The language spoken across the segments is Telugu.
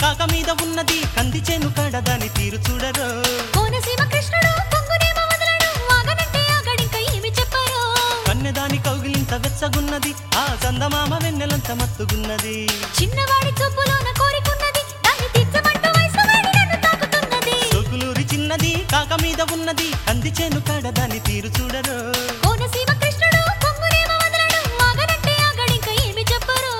కాక మీద ఉన్నది కంది చేను కాడ దాని తీరు చూడరు కోనసీమ కృష్ణుడు పొంగునేమో వదలడు వాగనంటే ఆగడింక ఏమి చెప్పరు కన్నెదాని కౌగిలింత వెచ్చగున్నది ఆ చందమామ వెన్నెలంత మత్తుగున్నది చిన్నవాడి చూపులోన కోరికున్నది దాన్ని తీర్చమంటూ వయసు వాడి నన్ను తాకుతున్నది సోకులూరి చిన్నది కాక మీద ఉన్నది కంది చేను కాడ దాని తీరు చూడరు కోనసీమ కృష్ణుడు పొంగునేమో వదలడు వాగనంటే ఆగడింక ఏమి చెప్పరు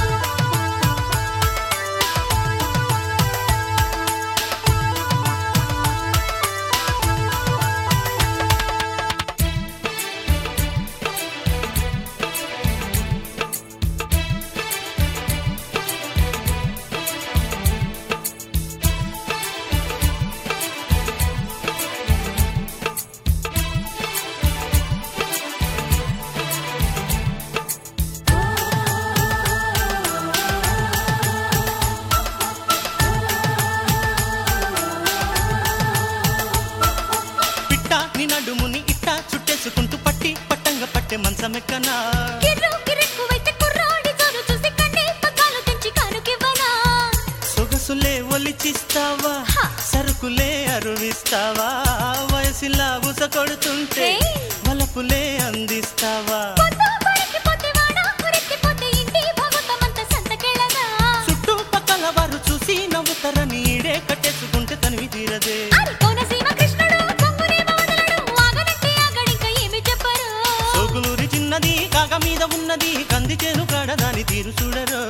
పిట్ట నీ నడుముని ఇట్ట చుట్టేసుకుంటూ పట్టి పట్టంగా పట్టే మంచమెక్కనా కిర్రు కిరెక్కువైతే కుర్రాడి జోరు చూసి కన్నే పగ్గాలు తెంచి కానుకివ్వనా సొగసులే ఒలిచిస్తావా హ. సరుకులే అరువిస్తావా వయసులా ఉస కొడుతుంటే ఏయ్. వలపులే అందిస్తావా పొద్దు పడికిపోతే వాడ ఉరెత్తిపోతే ఇంటి భగవతమంత సంతకెళ్ళగా చుట్టుపక్కల వారు చూసి నవ్వుతారని ఈడే కట్టేసుకుంటే తనివి తీరదే అరి కోనసీమ కృష్ణుడు పొంగునేమో వదలడు వాగనంటే ఆగడింక ఏమి చెప్పరు సోకులూరి చిన్నది కాక మీద ఉన్నది కంది చేను కాడ దాని తీరు చూడరు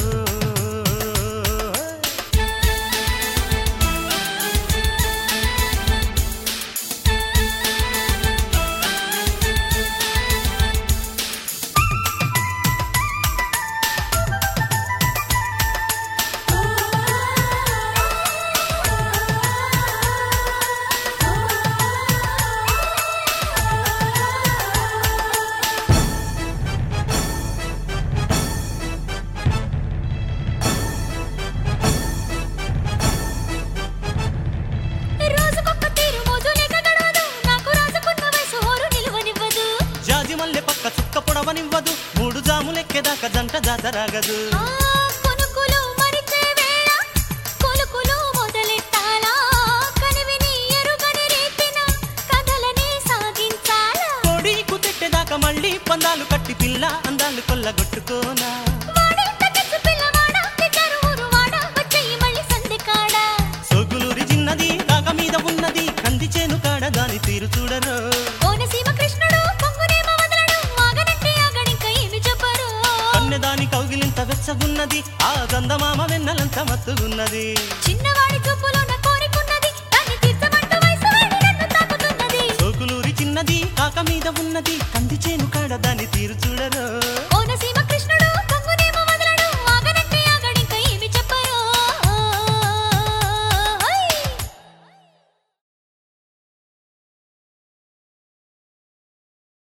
రోజుకొక్క తీరు మోజు లేక గడవదు నాకు రాజుకున్న వయసు హోరు నిలువనివ్వదు జాజి మల్లె పక్క చుక్క పొడవనివ్వదు మూడు జాములెక్కేదాకా జంట జాతరాగదు ఆ కొనుకులు మరిచే వేళ కొలుకులు మొదలెట్టాలా కనివిని ఎరుగని రీతిన కథలని సాగించాలా కోడి కుతెట్టేదాకా మళ్ళీ పందాలు కట్టి పిల్ల అందాలు కొల్లగొట్టుకోనా వాడి తగ్గచ్చు పిల్లవాడ పిచ్చరు ఊరువాడ వచ్చేయి మళ్ళీ సంధికాడ సోకులూరి చిన్నది కాక మీద ఉన్నది కంది చేను కాడ దాని తీరు చూడరు కోనసీమ కృష్ణుడు పొంగునేమో వదలడు వాగనంటే ఆగడింక ఏమి చెప్పరు కన్నెదాని కౌగిలింత వెచ్చగున్నది ఆ గంధమామ వెన్నెలంత మత్తుగున్నది చిన్నవాడి చూపులోన కోరికున్నది దాన్ని తీర్చమంటూ వయసు వాడి నన్ను తాకుతున్నది సోకులూరి చిన్నది కాక మీద ఉన్నది కంది చేను కాడ దాని తీరు చూడరు కోనసీమ